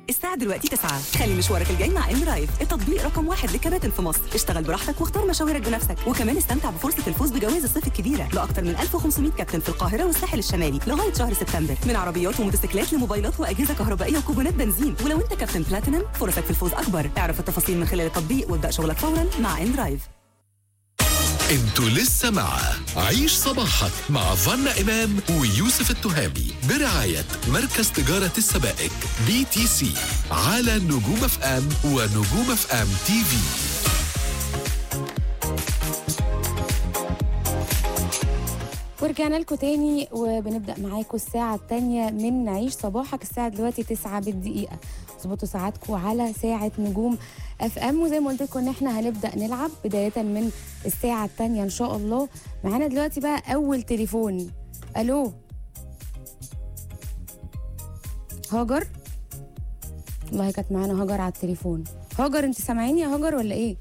الساعة دلوقتي 9 خلي مشوارك الجاي مع ام رايف التطبيق رقم واحد للكباتن في مصر اشتغل براحتك واختار مشاويرك بنفسك وكمان استمتع بفرصة الفوز بجوائز الصيف الكبيرة لأكثر من 1500 كابتن في القاهرة والساحل الشمالي لغاية شهر سبتمبر من عربيات وموتوسيكلات لموبايلات وأجهزة كهربائية وكوبونات بنزين ولو أنت كابتن بلاتينم فرصك في الفوز أكبر اعرف التفاصيل من خلال التطبيق وابدأ شغلك فورا مع ام رايف انتوا لسه مع عيش صباحك مع فنا إمام ويوسف التهامي برعاية مركز تجارة السبائك بي تي سي على نجوم اف ام ونجوم اف ام تي في ورجعنا لكم تاني وبنبدا معاكم الساعه الثانيه من نعيش صباحك الساعه دلوقتي 9 بالدقيقه اظبطوا ساعاتكم على ساعه نجوم اف ام وزي ما قلت لكم ان احنا هنبدا نلعب بدايه من الساعه الثانيه ان شاء الله معانا دلوقتي بقى اول تليفون الو هاجر والله كانت معانا هاجر على التليفون هاجر انت سامعيني يا هاجر ولا ايه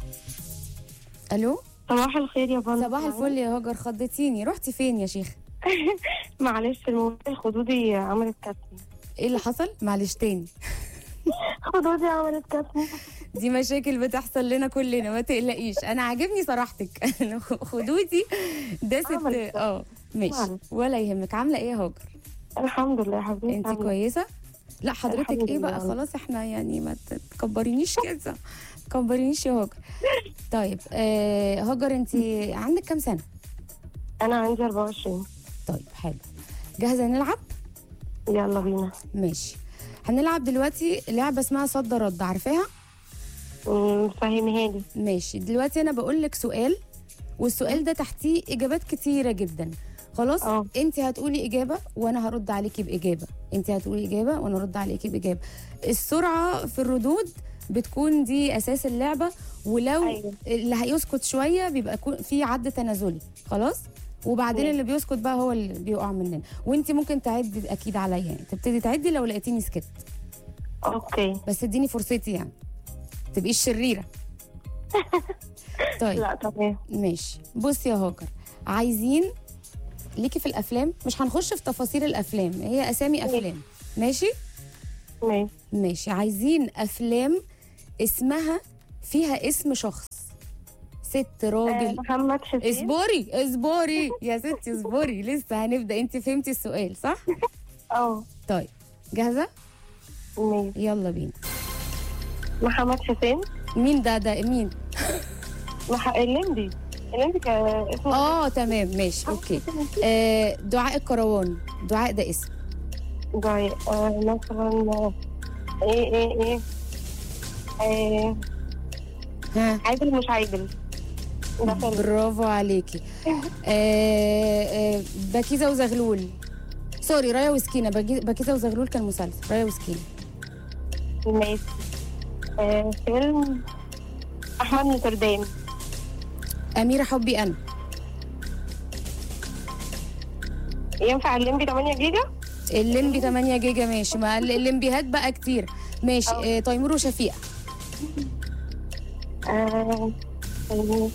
الو صباح الخير يا بابا صباح الفل يا هاجر خضتيني رحتي فين يا شيخ معلش الموبايل خدودي عملت كتم ايه اللي حصل معلش تاني خدودي عملت كتم دي مشاكل بتحصل لنا كلنا ما تقلقيش انا عاجبني صراحتك خدودي دست عملت. اه ماشي معلش. ولا يهمك عامله ايه يا هاجر الحمد لله يا حبيبتي انت عاملة كويسه لا حضرتك الحمد ايه بقى لله. خلاص احنا يعني ما تكبرينيش كده تكبرينيش يا هاجر طيب آه هاجر انت عندك كام سنه إيه؟ انا عندي 24 طيب حلو جاهزه نلعب يلا بينا ماشي هنلعب دلوقتي لعبه اسمها صد رد عارفاها أمم، فهميها لي ماشي دلوقتي انا بقول لك سؤال والسؤال ده تحتيه اجابات كتيره جدا خلاص اه. انت هتقولي اجابه وانا هرد عليكي باجابه انت هتقولي اجابه وانا ارد عليكي باجابه السرعه في الردود بتكون دي اساس اللعبه ولو أيوة. اللي هيسكت شويه بيبقى يكون في عد تنازلي خلاص وبعدين ماشي. اللي بيسكت بقى هو اللي بيقع مننا وانت ممكن تعدي اكيد عليا يعني تبتدي تعدي لو لقيتيني سكت اوكي بس اديني فرصتي يعني تبقيش شريره طيب لا تمام ماشي بصي يا هاجر عايزين ليكي في الافلام مش هنخش في تفاصيل الافلام هي اسامي افلام ماشي ماشي ماشي عايزين افلام اسمها فيها اسم شخص ست آه، راجل محمد حسين اصبري اصبري يا ستي اصبري لسه هنبدا انت فهمتي السؤال صح اه طيب جاهزه ماشي يلا بينا محمد حسين مين ده ده مين مح... الليمبي الليمبي كان اسمه اه تمام ماشي اوكي آه دعاء الكروان دعاء ده اسم ضايع آه مثلا آه، ايه ايه ايه آه ها عادل مش عادل ده فيلم برافو عليكي آه آه بكيزة وزغلول سوري رايا وسكينة بكي- بكيزة وزغلول كان مسلسل رايا وسكينة ماشي آه فيلم احمد نوتردام أميرة حبي أنا ينفع الليمبي 8 جيجا الليمبي 8 جيجا ماشي ما ال- الليمبيهات بقى كتير ماشي آه تيمور وشفيقة آه ايه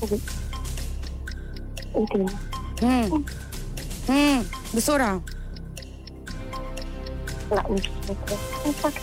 تاني مم. مم. بسرعة لا مش فاكرة مش فاكرة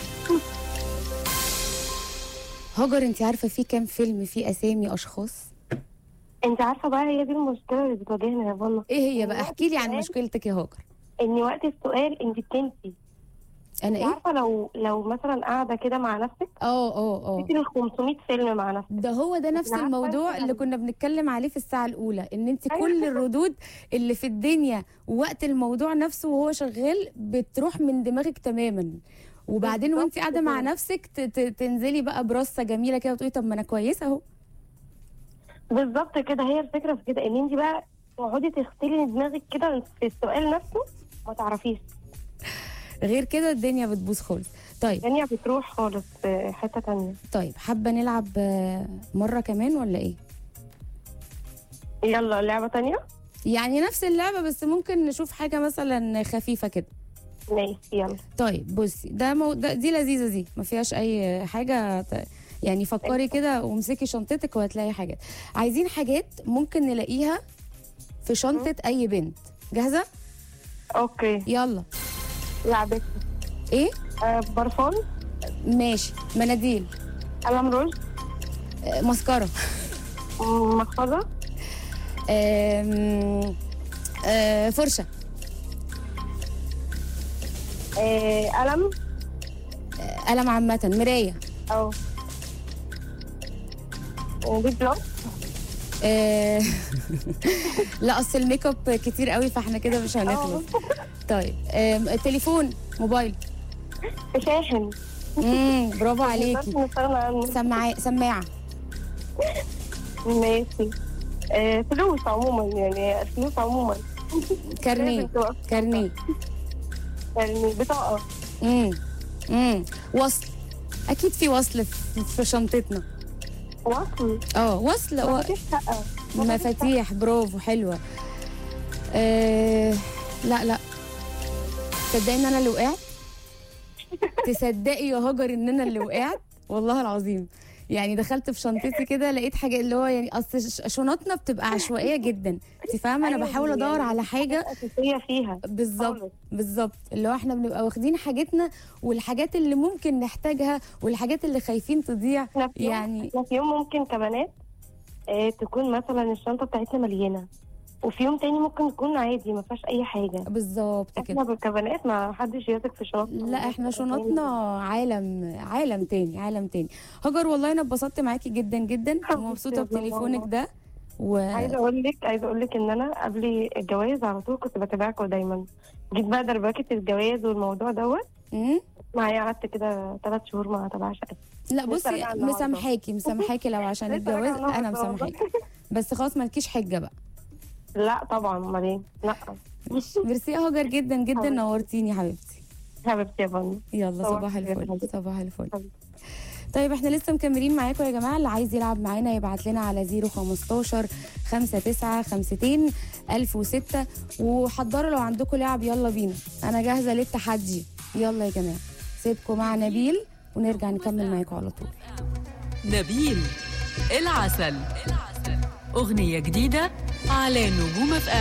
هاجر انت عارفة في كام فيلم فيه أسامي أشخاص انت عارفة بقى هي دي المشكلة اللي بتواجهنا يا بابا ايه هي بقى احكي لي عن مشكلتك يا هاجر ان وقت السؤال انت بتنسي انا انت ايه عارفة لو لو مثلا قاعدة كده مع نفسك اه اه اه تفتكري ال 500 فيلم مع نفسك ده هو ده نفس عارفة الموضوع أنت اللي لما- كنا بنتكلم عليه في الساعة الأولى إن أنت أيوة. كل الردود اللي في الدنيا ووقت الموضوع نفسه وهو شغال بتروح من دماغك تماما وبعدين بالظبط وانت قاعده مع كده. نفسك ت- ت- تنزلي بقى برصه جميله كده وتقولي طب ما انا كويسه اهو بالظبط كده هي الفكرة في كده ان انت بقى تقعدي تغسلي دماغك كده في السؤال نفسه ما تعرفيش غير كده الدنيا بتبوظ خالص طيب الدنيا بتروح خالص في حتة تانية طيب حابه نلعب آه، مره كمان ولا ايه يلا لعبة تانية يعني نفس اللعبه بس ممكن نشوف حاجه مثلا خفيفه كده ماشي يلا طيب بصي ده, مو... ده دي لذيذه دي ما فيهاش اي حاجه ت... يعني فكري كده وامسكي شنطتك وهتلاقي حاجات عايزين حاجات ممكن نلاقيها في شنطه اي بنت جاهزه اوكي يلا لعبتي ايه آه برفان ماشي مناديل قلم روج آه، مسكرة م- محفظة آم، آه، فرشة آه، قلم آه، قلم عامة مراية أو بيت بلوك آه، لا اصل الميك اب كتير قوي فاحنا كده مش هنخلص طيب آم، تليفون موبايل شاحن امم برافو بس عليكي نستغنى عنه سماعة سماعة ماشي آه، فلوس عموما يعني الفلوس عموما كارنيه لازم تبقى في كارنيه يعني بطاقة امم امم وصل اكيد في وصل في في شنطتنا وصل اه وصل و... مفيش شقة مفاتيح برافو حلوه آه... لا لا تصدقي ان انا اللي وقعت تصدقي يا هاجر ان انا اللي وقعت والله العظيم يعني دخلت في شنطتي كده لقيت حاجه اللي هو يعني اصل ش- شنطنا بتبقى عشوائيه جدا انت فاهمه انا أيوة، بحاول يعني ادور على حاجه أساسية فيها بالظبط خالص. بالظبط اللي هو احنا بنبقى واخدين حاجتنا والحاجات اللي ممكن نحتاجها والحاجات اللي خايفين تضيع احنا في يوم يعني احنا في يوم ممكن كبنات آه، تكون مثلا الشنطة بتاعتنا مليانة وفي يوم تاني ممكن تكون عادي ما فيهاش أي حاجة بالظبط كده احنا كبنات ما حدش يثق في شنطنا لا احنا شنطنا عالم عالم تاني عالم تاني هاجر والله انا اتبسطت معاكي جدا جدا ومبسوطه حبيبتي يا بتليفونك ماما. ده و عايزه اقول لك عايزه اقول لك ان انا قبل الجواز على طول كنت بتابعكم دايما جيت بقى دربكه الجواز والموضوع دوت مم؟ معايا قعدت كده ثلاث شهور ما تابعش لا لسه بصي راجعة النهاردة. مسامحاكي مسامحاكي لو عشان لسه الجواز راجعة انا النهاردة والله. مسامحاكي بس خلاص مالكيش حجه بقى لا طبعا امال ايه لا ميرسي يا هاجر جدا جدا حبيبتي. نورتيني يا حبيبتي حبيبتي يا فندم يلا صباح صباح الخير يا الفل حبيبتي. صباح الفل حبيبتي. طيب احنا لسه مكملين معاكم يا جماعه اللي عايز يلعب معانا يبعت لنا على 015 59 50 1006 وحضروا لو عندكم لعب يلا بينا انا جاهزه للتحدي يلا يا جماعه سيبكم مع نبيل ونرجع نكمل معاكم على طول نبيل العسل أغنية جديدة على نجوم اف